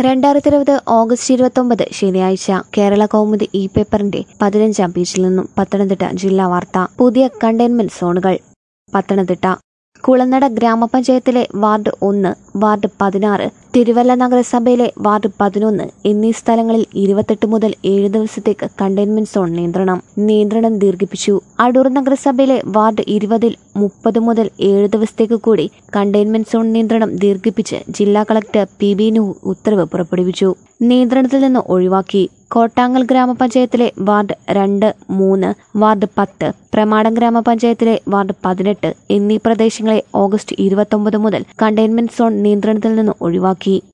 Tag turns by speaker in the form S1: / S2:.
S1: രണ്ടായിരത്തി ഇരുപത് ഓഗസ്റ്റ് ഇരുപത്തൊമ്പത് ശനിയാഴ്ച കേരള കൗമുദി ഇ പേപ്പറിന്റെ പതിനഞ്ചാം പേജിൽ നിന്നും പത്തനംതിട്ട ജില്ലാ വാർത്ത പുതിയ കണ്ടെയ്ൻമെന്റ് സോണുകൾ പത്തനംതിട്ട കുളനട ഗ്രാമപഞ്ചായത്തിലെ വാർഡ് ഒന്ന് വാർഡ് പതിനാറ് തിരുവല്ല നഗരസഭയിലെ വാർഡ് പതിനൊന്ന് എന്നീ സ്ഥലങ്ങളിൽ ഇരുപത്തെട്ട് മുതൽ ഏഴ് ദിവസത്തേക്ക് കണ്ടെയ്ൻമെന്റ് സോൺ നിയന്ത്രണം നിയന്ത്രണം ദീർഘിപ്പിച്ചു അടൂർ നഗരസഭയിലെ വാർഡ് ഇരുപതിൽ മുപ്പത് മുതൽ ഏഴ് ദിവസത്തേക്ക് കൂടി കണ്ടെയ്ൻമെന്റ് സോൺ നിയന്ത്രണം ദീർഘിപ്പിച്ച് ജില്ലാ കളക്ടർ പി ബി നൂഹ് ഉത്തരവ് പുറപ്പെടുവിച്ചു നിയന്ത്രണത്തിൽ നിന്ന് ഒഴിവാക്കി കോട്ടാങ്ങൽ ഗ്രാമപഞ്ചായത്തിലെ വാർഡ് രണ്ട് മൂന്ന് വാർഡ് പത്ത് പ്രമാടം ഗ്രാമപഞ്ചായത്തിലെ വാർഡ് പതിനെട്ട് എന്നീ പ്രദേശങ്ങളെ ഓഗസ്റ്റ് ഇരുപത്തൊമ്പത് മുതൽ കണ്ടെയ്ൻമെന്റ് സോൺ നിയന്ത്രണത്തിൽ നിന്ന് ഒഴിവാക്കി